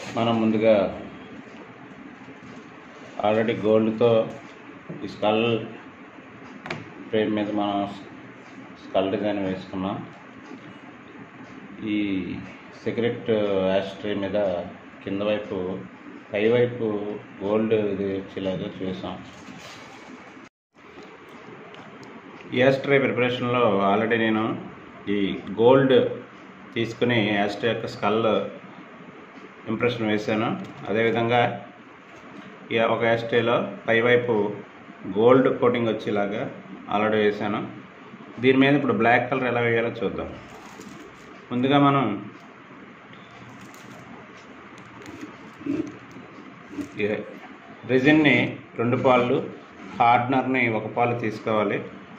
మనం ముందుగా ఆల్రెడీ గోల్డ్తో ఈ స్కల్ ఫ్రేమ్ మీద మనం స్కల్ డిజైన్ వేసుకున్నాం ఈ సిగరెట్ యాష్ ట్రే మీద కింద వైపు పై వైపు గోల్డ్ ఇది వచ్చేలాగా చేసాం ఈ యాష్ ట్రే ప్రిపరేషన్లో ఆల్రెడీ నేను ఈ గోల్డ్ తీసుకుని యాష్ ట్రే యొక్క స్కల్ ఇంప్రెషన్ వేశాను అదేవిధంగా ఈ ఒక యాష్ ట్రేలో పైవైపు గోల్డ్ కోటింగ్ వచ్చేలాగా ఆల్రెడీ వేశాను దీని మీద ఇప్పుడు బ్లాక్ కలర్ ఎలా వేయాలో చూద్దాం ముందుగా మనం రెజిన్ని రెండు పాళ్ళు హార్డ్నర్ని ఒక పాలు తీసుకోవాలి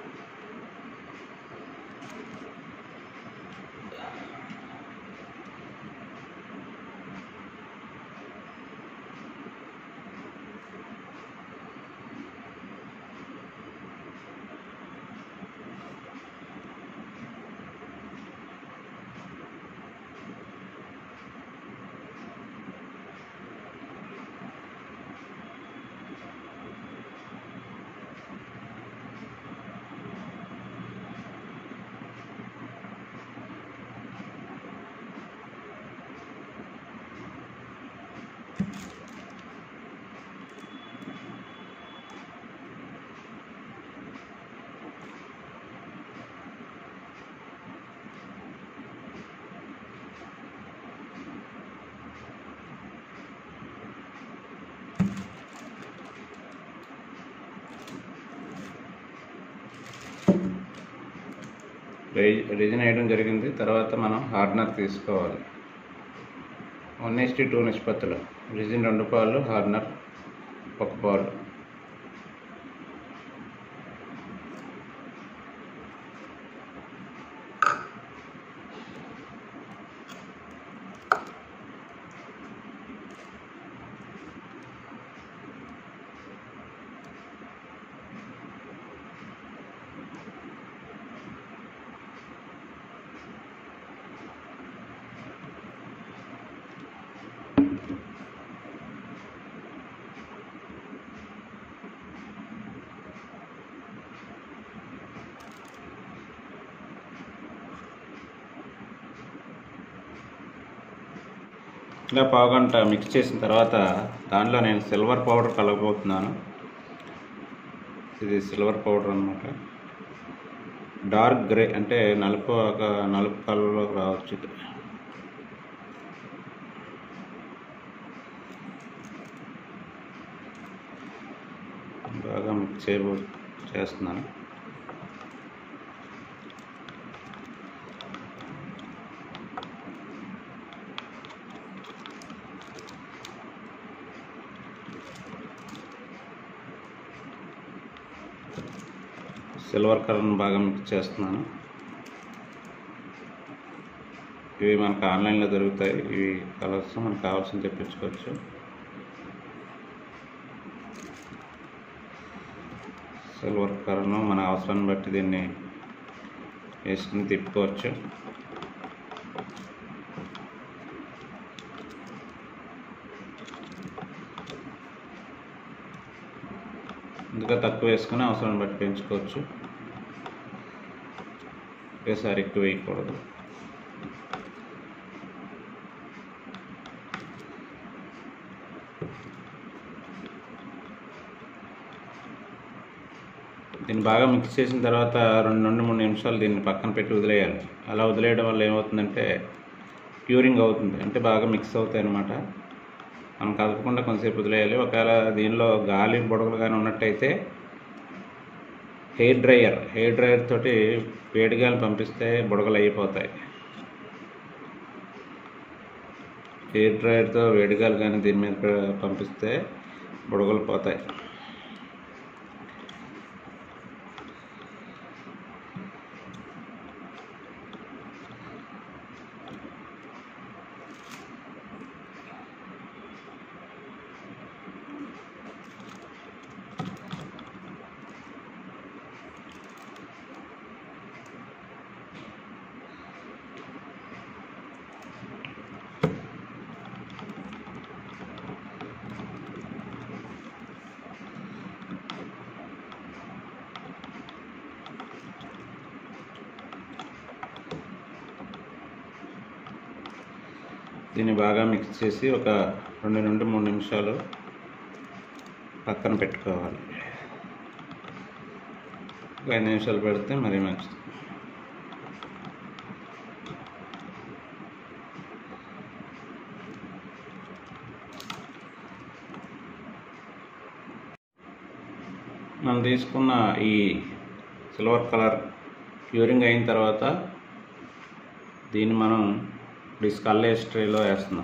రిజిన్ వేయడం జరిగింది తర్వాత మనం హార్డ్నర్ తీసుకోవాలి వన్ ఎస్టీ టూ నిష్పత్తులు రిజిన్ రెండు పాలు హార్డ్నర్ ఒక పాలు ఇలా పావుగంట మిక్స్ చేసిన తర్వాత దాంట్లో నేను సిల్వర్ పౌడర్ కలగబోతున్నాను ఇది సిల్వర్ పౌడర్ అనమాట డార్క్ గ్రే అంటే నలుపు ఒక నలుపు కలర్లో రావచ్చు ఇది బాగా మిక్స్ చేయబో చేస్తున్నాను సిల్వర్ కలర్ని బాగా మిక్స్ చేస్తున్నాను ఇవి మనకు ఆన్లైన్లో దొరుకుతాయి ఇవి కలర్స్ మనకు కావాల్సింది తెప్పించుకోవచ్చు సిల్వర్ కలర్ను మన అవసరాన్ని బట్టి దీన్ని వేసుకుని తిప్పుకోవచ్చు ఇంకా తక్కువ వేసుకుని అవసరాన్ని బట్టి పెంచుకోవచ్చు ఒకేసారి ఎక్కువ వేయకూడదు దీన్ని బాగా మిక్స్ చేసిన తర్వాత రెండు నుండి మూడు నిమిషాలు దీన్ని పక్కన పెట్టి వదిలేయాలి అలా వదిలేయడం వల్ల ఏమవుతుందంటే క్యూరింగ్ అవుతుంది అంటే బాగా మిక్స్ అవుతాయి అన్నమాట మనం కదపకుండా కొంతసేపు వదిలేయాలి ఒకవేళ దీనిలో గాలి బుడగలు కానీ ఉన్నట్టయితే హెయిర్ డ్రైయర్ హెయిర్ డ్రైయర్ తోటి వేడి గాలి పంపిస్తే బుడగలు అయిపోతాయి హెయిర్ డ్రైయర్తో వేడి గాలి కానీ దీని మీద ప- పంపిస్తే బుడగలు పోతాయి దీన్ని బాగా మిక్స్ చేసి ఒక రెండు నుండి మూడు నిమిషాలు పక్కన పెట్టుకోవాలి ఒక ఐదు నిమిషాలు పెడితే మరీ మంచిది మనం తీసుకున్న ఈ సిల్వర్ కలర్ క్యూరింగ్ అయిన తర్వాత దీన్ని మనం డిస్కల్లేస్ ట్రేలో వేస్తున్నాం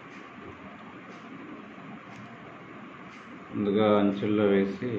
ముందుగా అంచుల్లో వేసి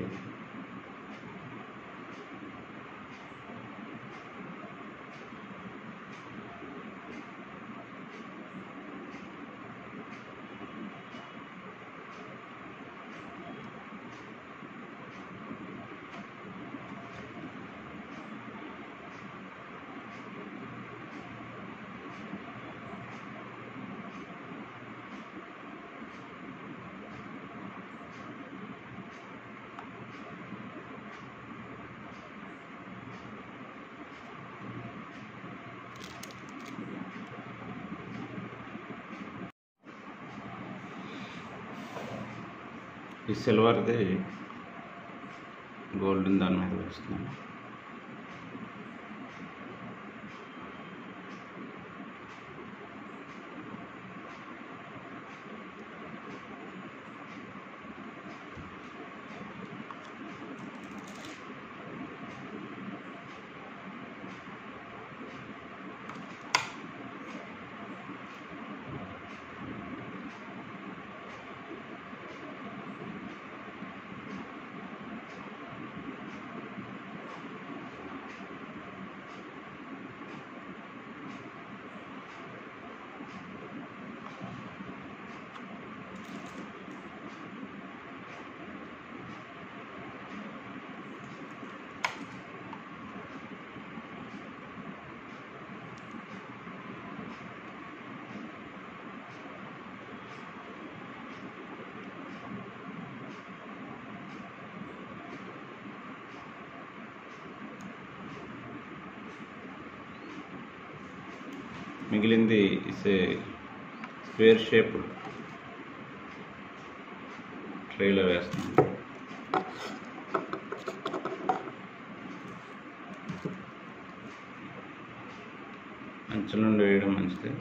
ఈ సిల్వర్ది గోల్డెన్ దాని మీద వేస్తున్నాను మిగిలింది ఇసే స్క్వేర్ షేప్ ట్రేలో వేస్తాం అంచుల నుండి వేయడం మంచిది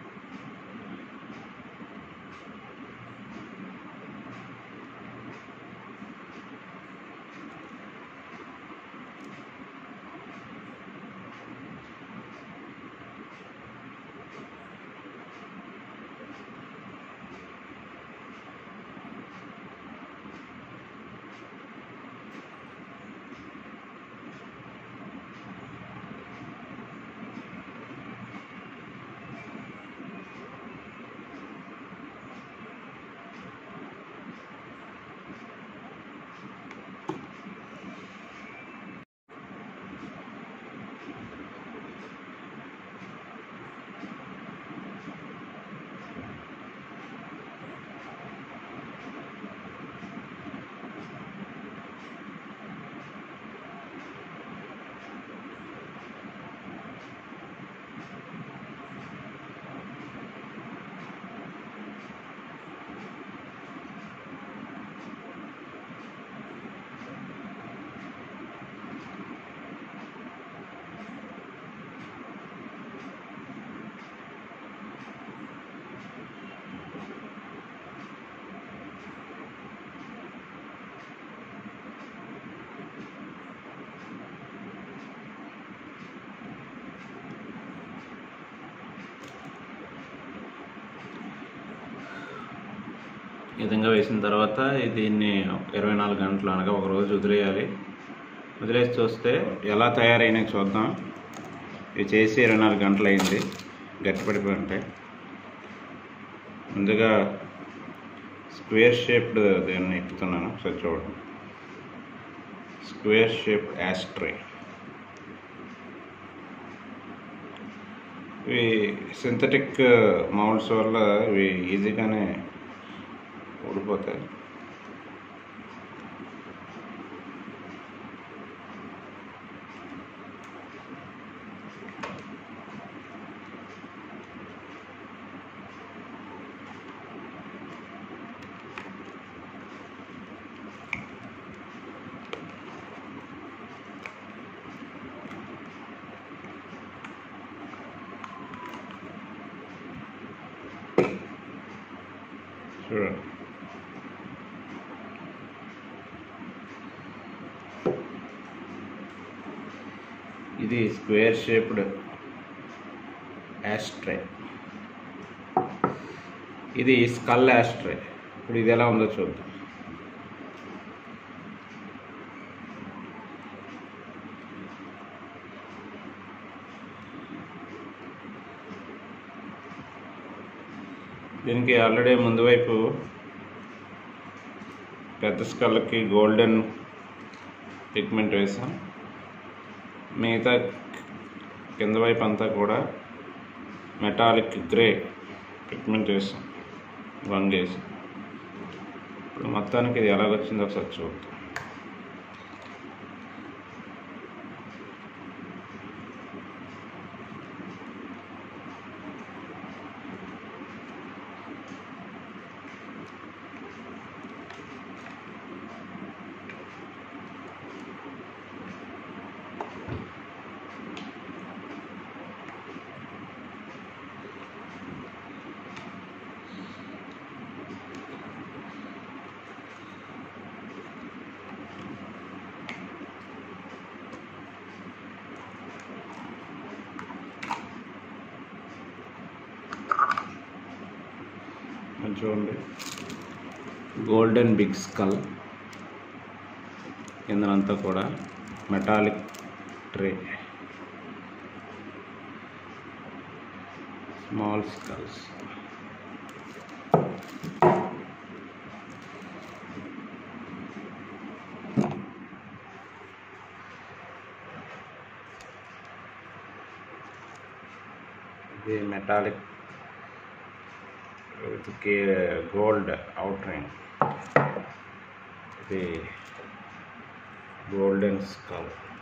ఈ విధంగా వేసిన తర్వాత దీన్ని ఇరవై నాలుగు గంటలు అనగా ఒక రోజు వదిలేయాలి వదిలేసి చూస్తే ఎలా తయారైనాయి చూద్దాం ఇవి చేసి ఇరవై నాలుగు గంటలు అయింది గట్టిపడిపోయి ఉంటాయి ముందుగా స్క్వేర్ షేప్డ్ దీన్ని ఎక్కుతున్నాను ఒకసారి చూడండి స్క్వేర్ షేప్ యాస్ట్రే ఇవి సింథటిక్ మౌల్డ్స్ వల్ల ఇవి ఈజీగానే ఊడిపోతాయి చూడండి ఇది స్క్వేర్ షేప్డ్ యాస్ట్రే ఇది స్కల్ యాస్ట్రే ఇప్పుడు ఇది ఎలా ఉందో చూద్దాం దీనికి ఆల్రెడీ ముందు వైపు పెద్ద స్కల్కి గోల్డెన్ పిగ్మెంట్ వేసాం మిగతా కింద వైపు అంతా కూడా మెటాలిక్ గ్రే పిగ్మెంట్ వేసాం వంగేసి ఇప్పుడు మొత్తానికి ఇది ఎలాగొచ్చిందో ఒకసారి చూద్దాం ఇది చూడండి గోల్డెన్ బిగ్ స్కల్ కిందనంతా కూడా మెటాలిక్ ట్రే స్మాల్ స్కల్స్ ఇది metallic with K gold outer ring ఇది గోల్డెన్ స్కల్